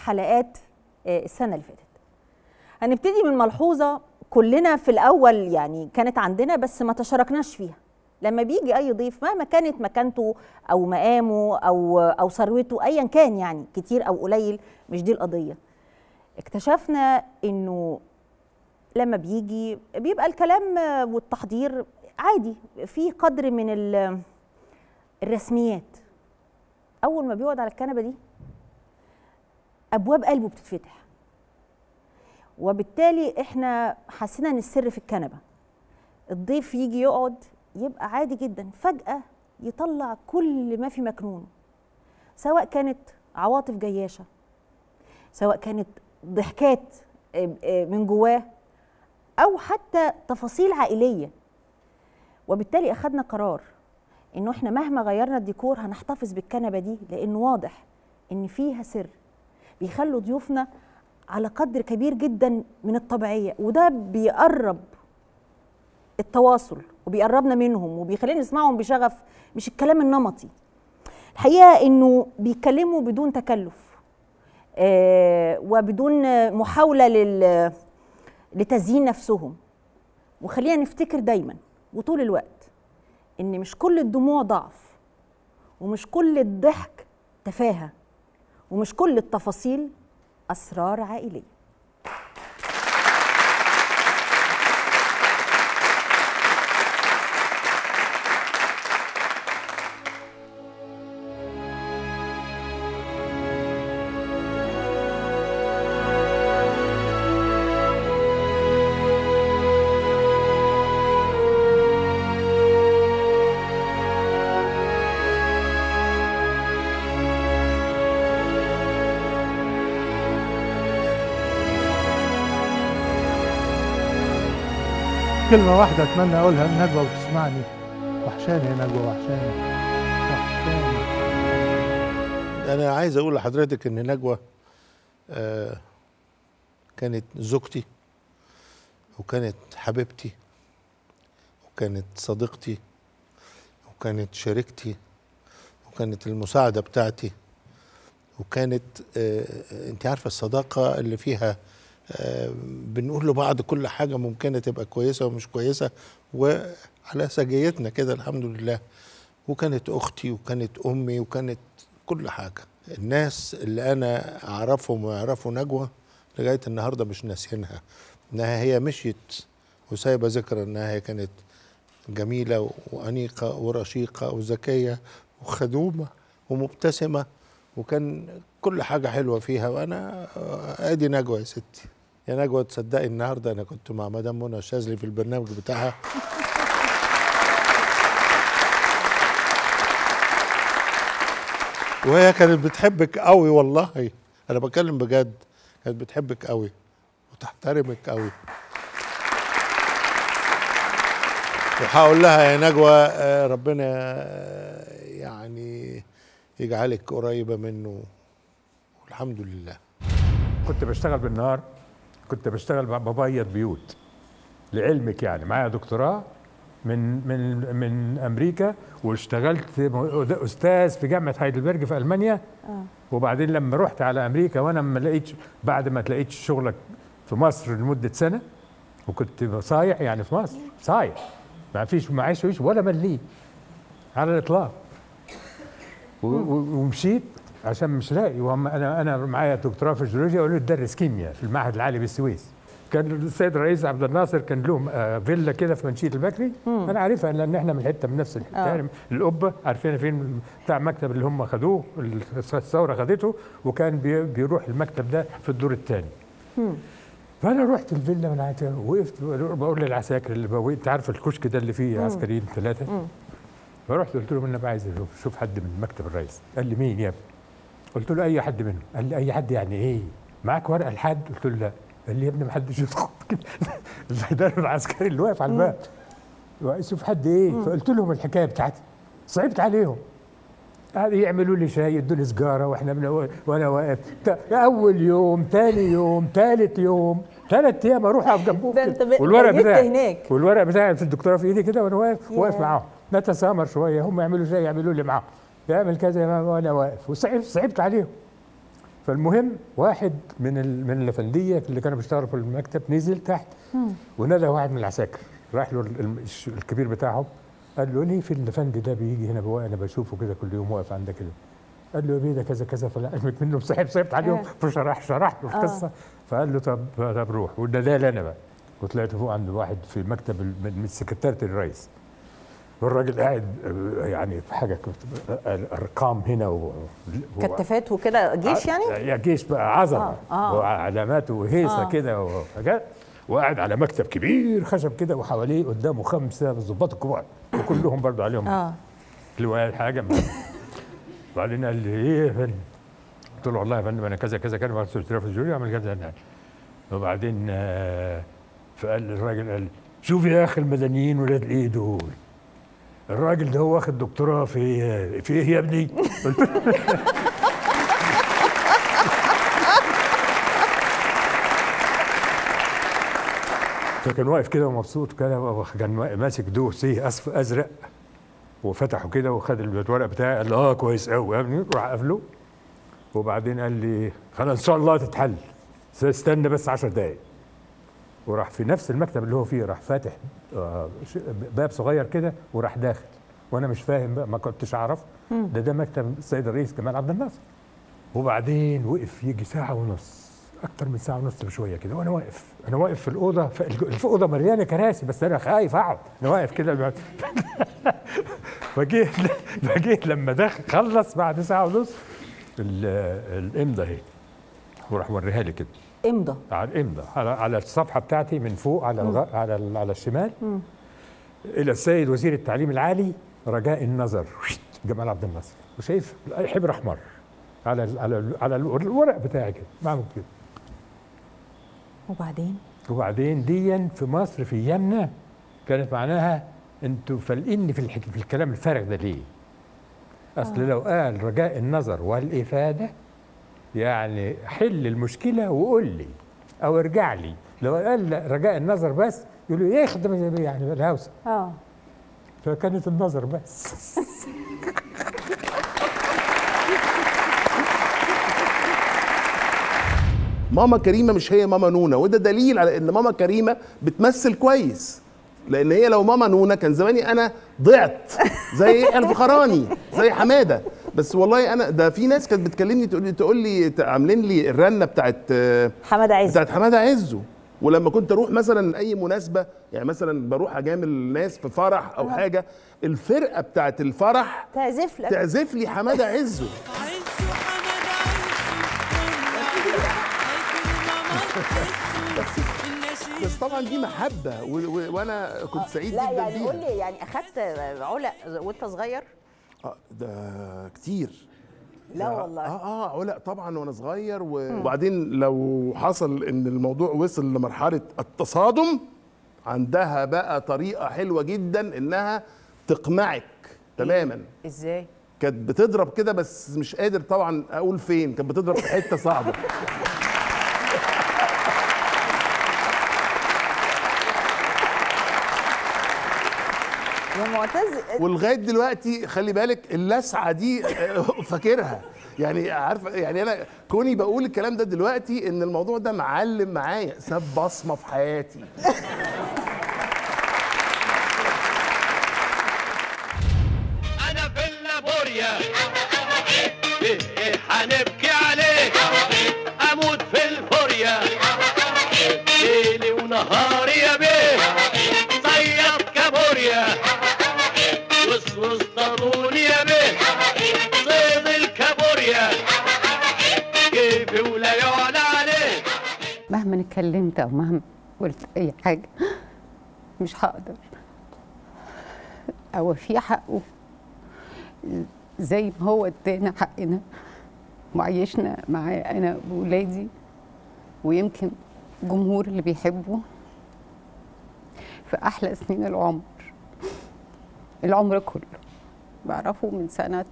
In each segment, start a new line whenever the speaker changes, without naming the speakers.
حلقات آه، السنه اللي فاتت هنبتدي من ملحوظه كلنا في الاول يعني كانت عندنا بس ما تشاركناش فيها لما بيجي اي ضيف مهما كانت مكانته او مقامه او او ثروته ايا كان يعني كتير او قليل مش دي القضيه اكتشفنا انه لما بيجي بيبقى الكلام والتحضير عادي في قدر من ال- الرسميات اول ما بيقعد على الكنبه دي ابواب قلبه بتتفتح وبالتالي احنا حسينا ان السر في الكنبه الضيف يجي يقعد يبقى عادي جدا فجاه يطلع كل ما في مكنون سواء كانت عواطف جياشه سواء كانت ضحكات آه، آه، من جواه او حتى تفاصيل عائليه وبالتالي اخذنا قرار انه احنا مهما غيرنا الديكور هنحتفظ بالكنبه دي لانه واضح ان فيها سر بيخلوا ضيوفنا على قدر كبير جدا من الطبيعيه وده بيقرب التواصل وبيقربنا منهم وبيخلينا نسمعهم بشغف مش الكلام النمطي الحقيقه انه بيتكلموا بدون تكلف آه وبدون محاوله لل لتزيين نفسهم وخلينا نفتكر دايما وطول الوقت ان مش كل الدموع ضعف ومش كل الضحك تفاهه ومش كل التفاصيل اسرار عائليه
كلمة واحدة أتمنى أقولها لنجوى وتسمعني وحشاني يا نجوى وحشاني وحشاني
انا عايز اقول لحضرتك ان نجوى آه كانت زوجتي وكانت حبيبتي وكانت صديقتي وكانت شريكتي وكانت المساعده بتاعتي وكانت آه انت عارفه الصداقه اللي فيها آه بنقول لبعض كل حاجه ممكنه تبقى كويسه ومش كويسه وعلى سجيتنا كده الحمد لله وكانت اختي وكانت امي وكانت كل حاجه الناس اللي انا اعرفهم ويعرفوا نجوى لغايه النهارده مش ناسينها انها هي مشيت وسايبه ذكرى انها هي كانت جميله وانيقه ورشيقه وذكيه وخدومه ومبتسمه وكان كل حاجه حلوه فيها وانا ادي نجوى يا ستي يا نجوى تصدقي النهارده انا كنت مع مدام منى الشاذلي في البرنامج بتاعها وهي كانت بتحبك قوي والله انا بتكلم بجد كانت بتحبك قوي وتحترمك قوي وهقول لها يا نجوى آه، ربنا آه، يعني يجعلك قريبه منه والحمد لله
كنت بشتغل بالنهار كنت بشتغل ب- ببيض بيوت لعلمك يعني معايا دكتوراه من من من امريكا واشتغلت م- استاذ في جامعه هايدلبرج في المانيا وبعدين لما رحت على امريكا وانا ما لقيتش بعد ما تلاقيت شغلك في مصر لمده سنه وكنت صايع يعني في مصر صايع ما فيش معيش فيش ولا مليم على الاطلاق و- و- ومشيت عشان مش لاقي وهم انا انا معايا دكتوراه في الجيولوجيا قالوا لي تدرس كيمياء في المعهد العالي بالسويس كان السيد الرئيس عبد الناصر كان لهم آه، فيلا كده في منشيه البكري انا عارفها لان احنا من حته من نفس الحته
آه.
يعني القبه عارفين فين بتاع المكتب اللي هم خدوه الثوره خدته وكان بي- بيروح المكتب ده في الدور الثاني فانا رحت الفيلا من عايز وقفت بقول للعساكر اللي بقى انت عارف الكشك ده اللي فيه عسكريين ثلاثه فرحت قلت له انا عايز اشوف شوف حد من مكتب الرئيس قال لي مين يا ابني قلت له اي حد منهم قال لي اي حد يعني ايه معاك ورقه لحد قلت له لا قال لي يا ابني ما حدش يدخل كده الاداره العسكري اللي واقف على الباب شوف حد ايه فقلت لهم الحكايه بتاعتي صعبت عليهم قعدوا يعملوا لي شاي يدوا لي سجاره واحنا من وانا واقف تا- اول يوم ثاني يوم ثالث يوم ثلاث ايام اروح اقف جنبهم
ده
كده.
أنت ب-
والورق
بيت
بتاعي
هناك.
والورق بتاعي في الدكتوراه في ايدي كده وانا واقف
ياه.
واقف معاهم نتسامر شويه هم يعملوا شاي يعملوا لي معاهم يعمل كذا وانا واقف وصعبت صعبت عليهم فالمهم واحد من ال- من الافنديه اللي كانوا بيشتغلوا في المكتب نزل تحت ونادى واحد من العساكر راح له ال- ال- الش- الكبير بتاعهم قال له ليه في الافندي ده بيجي هنا بوا- انا بشوفه كده كل يوم واقف عندك كده قال له يا بيه ده كذا كذا فلا قلت منه صحيت صحيت عليهم فشرح شرح له القصه فقال له طب طب روح وده ده لي انا بقى وطلعت فوق عند واحد في مكتب ال- من من سكرتيره الرئيس والراجل قاعد آه، يعني في حاجه كنت- آه، ارقام هنا و... و-
كتافات وكده جيش يعني
يا جيش بقى عظمه
آه، آه.
وعلامات وهيصه
آه.
كده وحاجات وقاعد على مكتب كبير خشب كده وحواليه قدامه خمسه ضباط الكبار وكلهم برضو عليهم
اه
لواء حاجه بعدين قال لي ايه يا فندم؟ قلت له والله يا فندم انا كذا كذا كذا قلت له في الجوري اعمل كذا أنا. وبعدين آه، فقال الراجل قال شوف يا اخي المدنيين ولاد الايه دول الراجل ده هو واخد دكتوراه في في ايه يا ابني؟ قلت له فكان واقف كده ومبسوط كده كان ماسك دوسيه أصف ازرق وفتحه كده وخد الورق بتاعي قال لي اه كويس قوي يا ابني راح قافله وبعدين قال لي خلاص ان شاء الله تتحل بس استنى بس 10 دقايق وراح في نفس المكتب اللي هو فيه راح فاتح آه، ش- باب صغير كده وراح داخل وانا مش فاهم بقى ما كنتش اعرف ده ده مكتب السيد الرئيس جمال عبد الناصر وبعدين وقف يجي ساعه ونص اكتر من ساعه ونص بشويه كده وانا واقف انا واقف في الاوضه في في اوضه مليانه كراسي بس انا خايف اقعد انا واقف كده فجيت فجيت لما دخل خلص بعد ساعه ونص ال- الامضه اهي وراح وريها لي كده
امضى
على الامضه على على الصفحه بتاعتي من فوق على الغ... على ال- على الشمال الى السيد وزير التعليم العالي رجاء النظر جمال عبد الناصر وشايف حبر احمر على ال على ال على الورق بتاعي كده معمول كده
وبعدين
وبعدين ديا في مصر في ايامنا كانت معناها انتوا فالقني في, الحك... في الكلام الفارغ ده ليه؟ اصل لو قال رجاء النظر والافاده يعني حل المشكله وقول لي او ارجع لي لو قال لا رجاء النظر بس يقول له يخدم يعني الهوسه
اه
فكانت النظر بس
ماما كريمه مش هي ماما نونا وده دليل على ان ماما كريمه بتمثل كويس لان هي لو ماما نونا كان زماني انا ضعت زي الفخراني زي حماده بس والله انا ده في ناس كانت بتكلمني تقول لي تقول لي عاملين لي الرنه بتاعت آه،
حماده عز
بتاعت حماده عزه ولما كنت اروح مثلا اي مناسبه يعني مثلا بروح اجامل ناس في فرح او حاجه الفرقه بتاعت الفرح
تعزف لك
تعزف لي حماده عزه
عزوا حمد عزوا
بس طبعا دي محبه و- و- وانا كنت سعيد
لا
جدا
يعني
بيها
قول لي يعني اخدت علق وانت صغير
آه، ده كتير
لا
ده-
والله.
اه اه علق طبعا وانا صغير و- وبعدين لو حصل ان الموضوع وصل لمرحله التصادم عندها بقى طريقه حلوه جدا انها تقمعك تماما
ازاي
كانت بتضرب كده بس مش قادر طبعا اقول فين كانت بتضرب في حته صعبه
يا معتز
ولغايه دلوقتي خلي بالك اللسعه دي آه، فاكرها يعني عارفه يعني انا كوني بقول الكلام ده دلوقتي ان الموضوع ده معلم معايا ساب بصمه في حياتي
انا في اللابوريا ايه ايه هنبكي عليك اموت في الفوريا ليلي ونهاري يا بيه صياد كابوريا وسوس ضروني يا بيه صيد الكابوريا كيفي ولا يعلى عليه
مهما اتكلمت او مهما قلت اي حاجه مش هقدر اوفيه حقه زي ما هو ادانا حقنا وعيشنا معاه انا وولادي ويمكن جمهور اللي بيحبه في احلى سنين العمر العمر كله بعرفه من سنه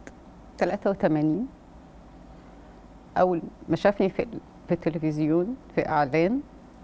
83 اول ما شافني في ال- في التلفزيون في اعلان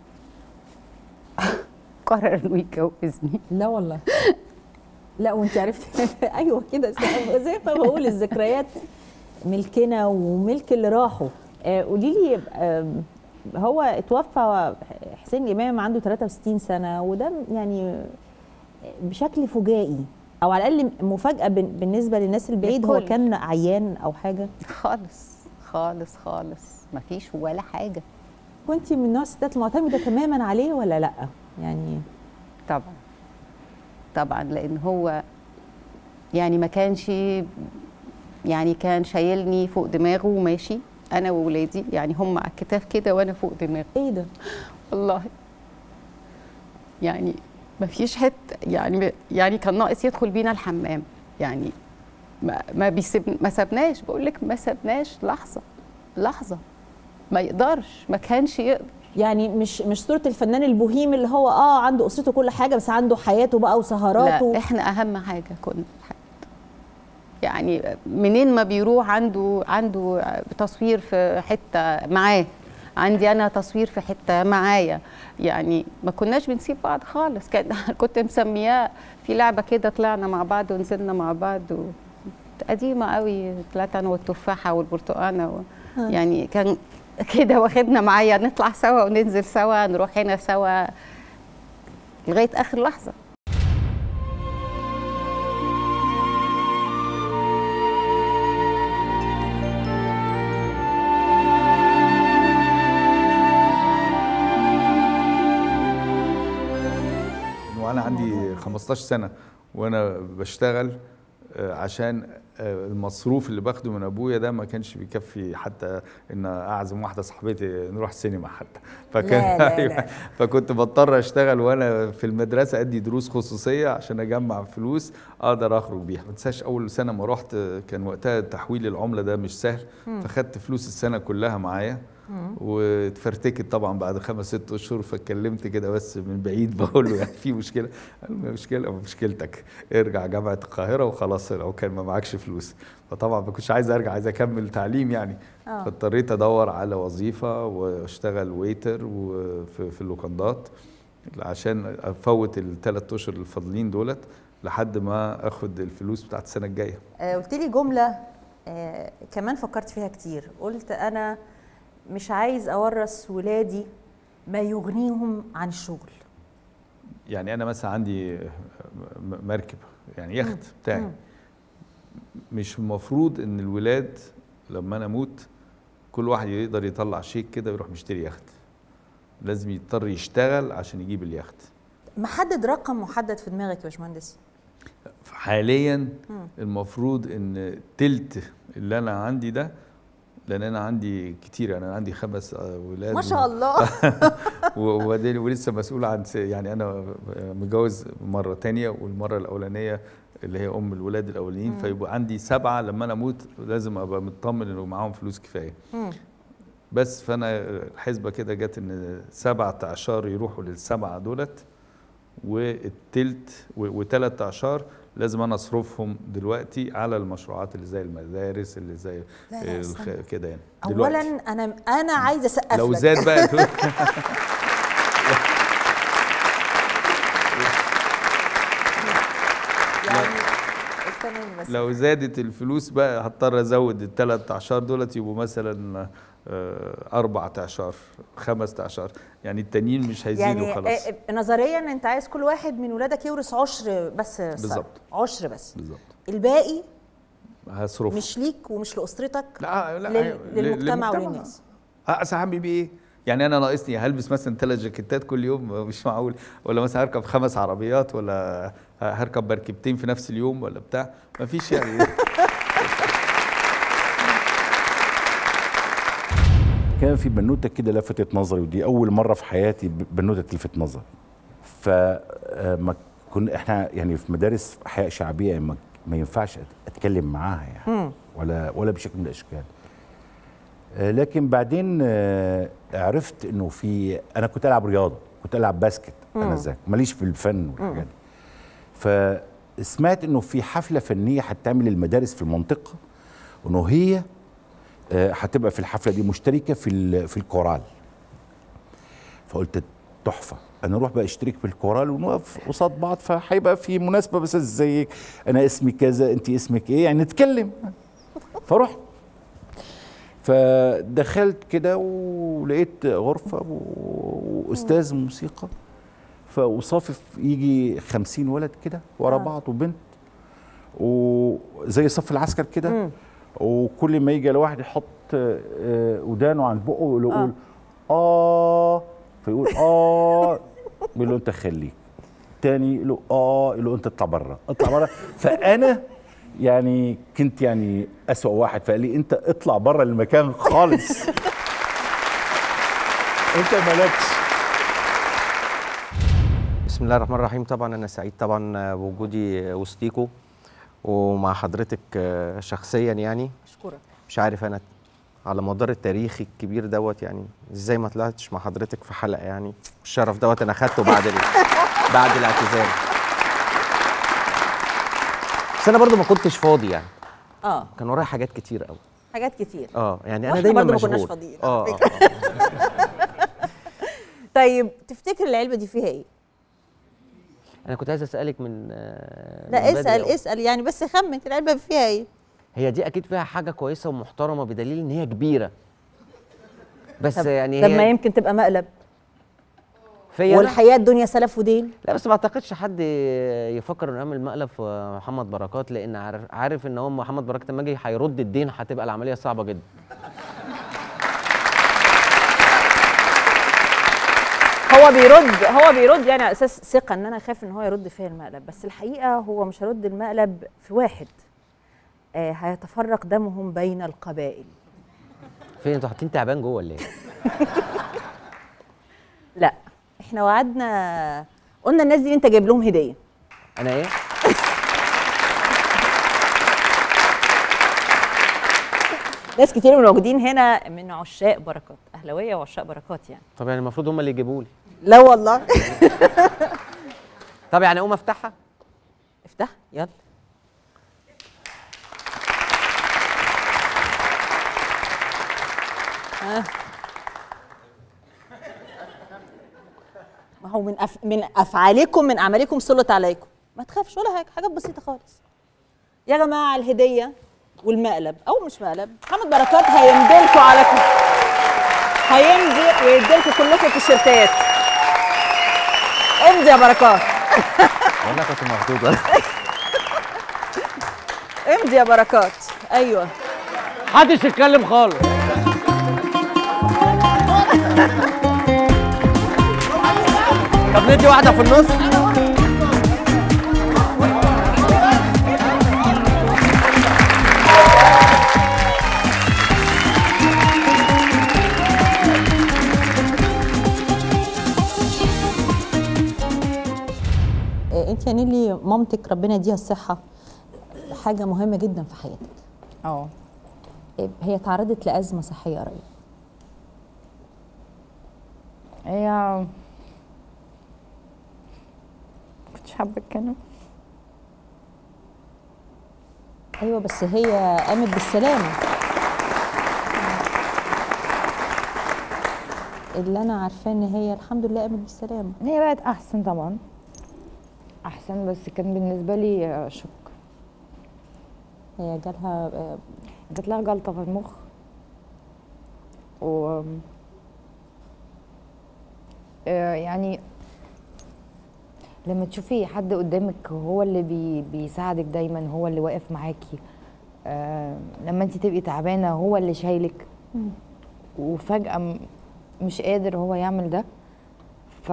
قرر انه يتجوزني
لا والله لا وانت عرفتي ايوه كده زي زي ما بقول الذكريات ملكنا وملك اللي راحوا آه، قولي لي آم، هو اتوفى حسين امام عنده 63 سنه وده يعني بشكل فجائي او على الاقل مفاجاه بن- بالنسبه للناس البعيد هو
للكل.
كان عيان او حاجه
خالص خالص خالص مفيش ولا حاجه
كنت من نوع الستات المعتمده تماما عليه ولا لا يعني
طبعا طبعا لان هو يعني ما كانش يعني كان شايلني فوق دماغه وماشي انا وولادي يعني هم على الكتاف كده وانا فوق دماغه
ايه ده
والله يعني ما فيش حته يعني يعني كان ناقص يدخل بينا الحمام يعني ما ما بيسيب ما سابناش بقول لك ما سابناش لحظه لحظه ما يقدرش ما كانش يقدر
يعني مش مش صوره الفنان البوهيم اللي هو اه عنده اسرته كل حاجه بس عنده حياته بقى وسهراته
لا احنا اهم حاجه كنا حياته. يعني منين ما بيروح عنده عنده تصوير في حته معاه عندي انا تصوير في حته معايا يعني ما كناش بنسيب بعض خالص كان كنت مسمياه في لعبه كده طلعنا مع بعض ونزلنا مع بعض و... قديمه قوي طلعت انا والتفاحه والبرتقانه و... يعني كان كده واخدنا معايا نطلع سوا وننزل سوا نروح هنا سوا لغايه اخر لحظه
وانا عندي 15 سنه وانا بشتغل آه، عشان آه، المصروف اللي باخده من ابويا ده ما كانش بيكفي حتى ان اعزم واحده صاحبتي نروح السينما حتى فكان
لا، لا،
أيوة،
لا.
فكنت بضطر اشتغل وانا في المدرسه ادي دروس خصوصيه عشان اجمع فلوس اقدر اخرج بيها ما تنساش اول سنه ما رحت آه، كان وقتها تحويل العمله ده مش سهل فخدت فلوس السنه كلها معايا واتفرتكت طبعا بعد خمس ست اشهر فاتكلمت كده بس من بعيد بقول له يعني في مشكله قال لي مشكله مشكلتك ارجع جامعه القاهره وخلاص لو كان ما معكش فلوس فطبعا ما كنتش عايز ارجع عايز اكمل تعليم يعني
آه.
فاضطريت ادور على وظيفه واشتغل ويتر وفي في اللوكندات عشان افوت الثلاث اشهر الفاضلين دولت لحد ما اخد الفلوس بتاعت السنه الجايه
آه، قلت لي جملة آه، كمان فكرت فيها كتير قلت أنا مش عايز أورث ولادي ما يغنيهم عن الشغل
يعني انا مثلا عندي م- مركب يعني يخت بتاعي مش المفروض ان الولاد لما انا اموت كل واحد يقدر يطلع شيك كده ويروح مشتري يخت لازم يضطر يشتغل عشان يجيب اليخت
محدد رقم محدد في دماغك يا باشمهندس
حاليا المفروض ان تلت اللي انا عندي ده لان انا عندي كتير انا عندي خمس آه، ولاد
ما شاء الله
و- وبعدين ولسه مسؤول عن س- يعني انا متجوز مره تانية والمره الاولانيه اللي هي ام الولاد الاولانيين فيبقى عندي سبعه لما انا اموت لازم ابقى مطمن انه معاهم فلوس كفايه بس فانا الحسبه كده جت ان سبعة اعشار يروحوا للسبعه دولت والتلت و- وتلات اعشار لازم انا اصرفهم دلوقتي على المشروعات اللي زي المدارس اللي زي
لا، لا،
الخ-
استنى.
كده يعني
أولا
دلوقتي.
أنا أنا عايزة أسقف
لو
لك.
زاد بقى
يعني استناني بس
لو زادت الفلوس بقى هضطر ازود الثلاث اعشار دولت يبقوا مثلا آه، اربع اعشار خمس اعشار يعني التانيين مش هيزيدوا
يعني
خلاص
آه، آه، نظريا انت عايز كل واحد من ولادك يورث عشر بس السنة.
بالظبط.
عشر بس
بالظبط
الباقي
هصرف
مش ليك ومش لاسرتك
لا لا
لل-
أيوة،
للمجتمع
للمجتمع.
وللناس.
اه اصل هعمل بيه ايه؟ يعني انا ناقصني هلبس مثلا ثلاث جاكيتات كل يوم مش معقول ولا مثلا هركب خمس عربيات ولا هركب مركبتين في نفس اليوم ولا بتاع مفيش يعني
كان في بنوته كده لفتت نظري ودي اول مره في حياتي ب- بنوته تلفت نظري فما كنا احنا يعني في مدارس احياء شعبيه ما, ما ينفعش أت- اتكلم معاها يعني ولا ولا بشكل من الاشكال آه، لكن بعدين آه، عرفت انه في انا كنت العب رياضه كنت العب باسكت انا ذاك ماليش في الفن والحاجات دي فسمعت انه في حفله فنيه هتعمل المدارس في المنطقه انه هي آه، هتبقى في الحفله دي مشتركه في ال- في الكورال فقلت تحفه انا اروح بقى اشترك في الكورال ونقف قصاد بعض فهيبقى في مناسبه بس زيك انا اسمي كذا انت اسمك ايه يعني نتكلم فرحت فدخلت كده ولقيت غرفه و- واستاذ موسيقى فوصافف يجي خمسين ولد كده ورا
آه.
بعض وبنت وزي صف العسكر كده وكل ما يجي الواحد يحط آه، ودانه عن بقه ويقول
آه.
اه فيقول اه بيقول له انت خليك تاني يقول له اه يقول له انت اطلع بره اطلع بره فانا يعني كنت يعني اسوأ واحد فقال لي انت اطلع بره المكان خالص انت مالكش
بسم الله الرحمن الرحيم طبعا انا سعيد طبعا بوجودي وسطيكوا ومع حضرتك آه، شخصيا يعني
اشكرك
مش عارف انا على مدار التاريخ الكبير دوت يعني ازاي ما طلعتش مع حضرتك في حلقه يعني الشرف دوت انا خدته بعد ال... بعد الاعتزال بس انا برضو ما كنتش فاضي يعني
اه
كان ورايا حاجات كتير قوي
حاجات كتير
اه يعني انا
واحنا
دايما
برضو ما
مشغول
كناش فاضيين على
اه
فكرة.
آه.
طيب تفتكر العلبه دي فيها ايه
انا كنت عايز اسالك من آه، من
لا
بدري
اسال
أوي.
اسال يعني بس خمن العلبه فيها ايه
هي دي اكيد فيها حاجه كويسه ومحترمه بدليل ان هي كبيره بس
طب
يعني
طب
هي
ما يمكن تبقى مقلب
فيا أنا؟
والحياه الدنيا سلف ودين
لا بس ما اعتقدش حد يفكر انه يعمل مقلب في محمد بركات لان عارف, عارف ان هو محمد بركات لما يجي هيرد الدين هتبقى العمليه صعبه جدا
هو بيرد هو بيرد يعني على اساس ثقه ان انا خايف ان هو يرد فيا المقلب بس الحقيقه هو مش هيرد المقلب في واحد آه هيتفرق دمهم بين القبائل
فين انتوا حاطين تعبان جوه ولا ايه؟
لا احنا وعدنا قلنا الناس دي انت جايب لهم هديه
انا ايه؟
ناس كتير من الموجودين هنا من عشاق بركات اهلاويه وعشاق بركات يعني
طب يعني المفروض هم اللي يجيبوا لي
لا والله
طب يعني اقوم افتحها؟
افتح يلا ها ما هو من أف... من افعالكم من اعمالكم سلط عليكم ما تخافش ولا حاجه حاجات بسيطه خالص يا جماعه الهديه والمقلب او مش مقلب محمد بركات هيمضي على كل هيمضي ويدي لكم كلكم تيشيرتات امضي يا بركات
والله كنت مخضوض
امضي يا بركات ايوه
محدش يتكلم خالص طب ندي واحده في النص
انت يا نيلي مامتك ربنا يديها الصحه حاجه مهمه جدا في حياتك
اه
هي تعرضت لازمه صحيه قريب
هي كنتش حابه اتكلم
ايوه بس هي قامت بالسلامه اللي انا عارفاه ان هي الحمد لله قامت بالسلامه
هي بقت احسن طبعا احسن بس كان بالنسبه لي آه، شوك
هي جالها آه،
جات لها جلطه في المخ و آه، يعني لما تشوفي حد قدامك هو اللي بي بيساعدك دايما هو اللي واقف معاكي آه لما انت تبقي تعبانه هو اللي شايلك وفجاه م- مش قادر هو يعمل ده ف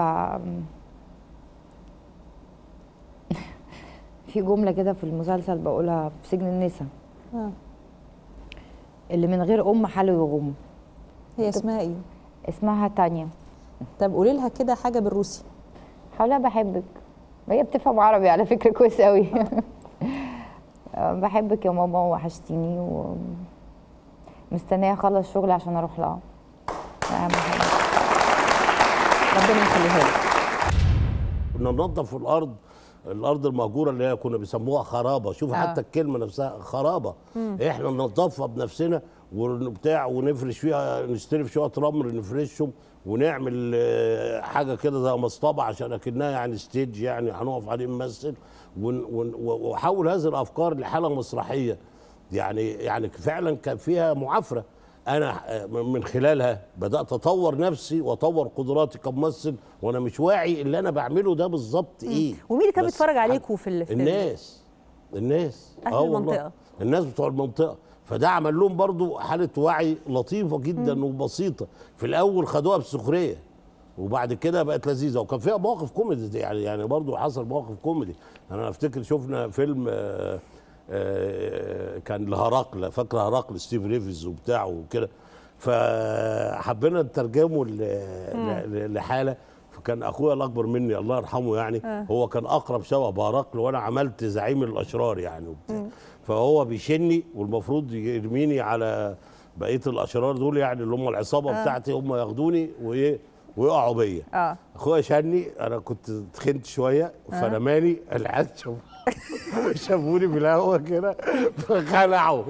في جمله كده في المسلسل بقولها في سجن النساء
آه.
اللي من غير ام حاله يغم
هي اسمها ايه
اسمها تانيا
طب قولي لها كده حاجه بالروسي
حولها بحبك هي بتفهم عربي على فكره كويس قوي آه، بحبك يا ماما وحشتيني و مستنيه اخلص شغل عشان اروح لها اهم حاجه
ربنا يخليها لك
كنا ننظف الارض الارض المهجوره اللي هي كنا بيسموها خرابه شوف
آه.
حتى الكلمه نفسها خرابه
مم.
احنا ننظفها بنفسنا وبتاع ونفرش فيها نستلف شويه رمل نفرشهم ونعمل آه، حاجه كده زي مصطبه عشان اكنها يعني ستيج يعني هنقف عليه نمثل ون- ون- واحول هذه الافكار لحاله مسرحيه يعني يعني فعلا كان فيها معافره انا آه، من خلالها بدات اطور نفسي واطور قدراتي كممثل وانا مش واعي اللي انا بعمله ده بالظبط ايه
ومين اللي كان
بس
بيتفرج عليكم في ال- في ال-
الناس الناس
أهل
آه والله.
المنطقة.
الناس بتوع المنطقه فده عمل لهم برضو حاله وعي لطيفه جدا وبسيطه في الاول خدوها بسخريه وبعد كده بقت لذيذه وكان فيها مواقف كوميدي دي يعني يعني برضو حصل مواقف كوميدي انا افتكر شفنا فيلم آه، آه، كان لهرقل فاكر هرقل ستيف ريفز وبتاع وكده فحبينا نترجمه ل- ل- لحاله فكان اخويا الاكبر مني الله يرحمه يعني
آه.
هو كان اقرب شبه بهرقل وانا عملت زعيم الاشرار يعني وبتاع فهو بيشني والمفروض يرميني على بقيه الاشرار دول يعني اللي هم العصابه
آه.
بتاعتي هم ياخدوني وايه ويقعوا بيا
اه
اخويا شني انا كنت تخنت شويه
آه.
فرماني العيال شافوا- شافوني في الهوا كده فخلعوا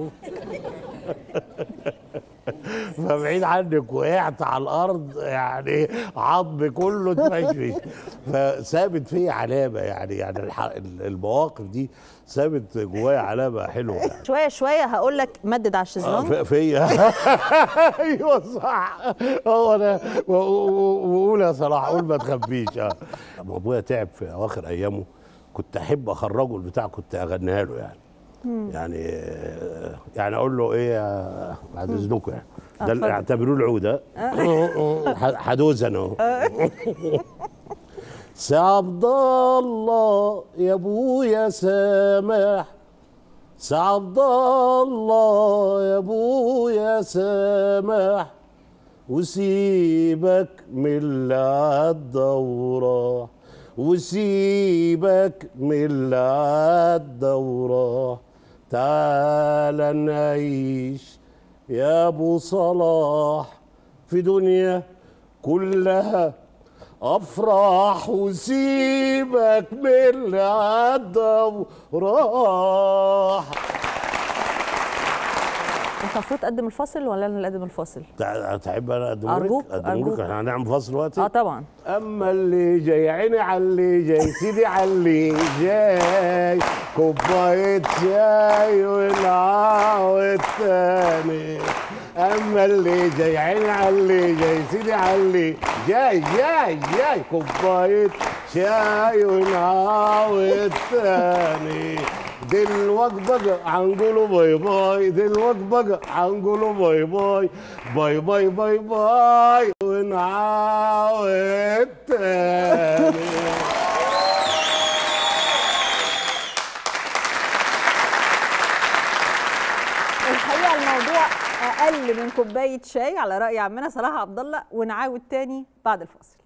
فبعيد عنك وقعت على الارض يعني عظمي كله اتمشي فثابت فيا علامه يعني يعني الح- المواقف دي ثابت جوايا علامه حلوه يعني.
شويه شويه هقول لك مدد على
آه،
الشيزلونج
في- فيا ايوه صح هو انا و- و- وقول يا صلاح قول ما تخبيش اه لما ابويا تعب في اواخر ايامه كنت احب اخرجه البتاع كنت اغنيها له يعني يعني آه، يعني اقول له ايه يا- بعد اذنكم يعني
آه،
ده
اتفضل.
اللي اعتبروه العود ها حدوز انا اهو سي عبد الله يا ابويا سامح سي عبد الله يا ابويا سامح وسيبك من اللي عدى وراح وسيبك من اللي عدى وراح تعال نعيش يا ابو صلاح في دنيا كلها افراح وسيبك من اللي عدى وراح
انت المفروض تقدم الفاصل ولا انا اللي اقدم الفاصل
تع- تحب انا اقدم
أرجوك،
لك؟ اقدم
أرجوك.
لك احنا هنعمل فاصل دلوقتي
اه طبعا
اما اللي جاي عيني على اللي جاي سيدي على اللي جاي كوبايه شاي والعاوة التاني اما اللي جاي عيني على اللي جاي سيدي على اللي جاي جاي جاي كوبايه شاي والعاوة التاني دلوقتي بقى هنقوله باي باي دلوقتي بقى هنقوله باي باي باي باي باي باي ونعاود تاني
الحقيقه الموضوع اقل من كوبايه شاي على راي عمنا صلاح عبد الله ونعاود تاني بعد الفاصل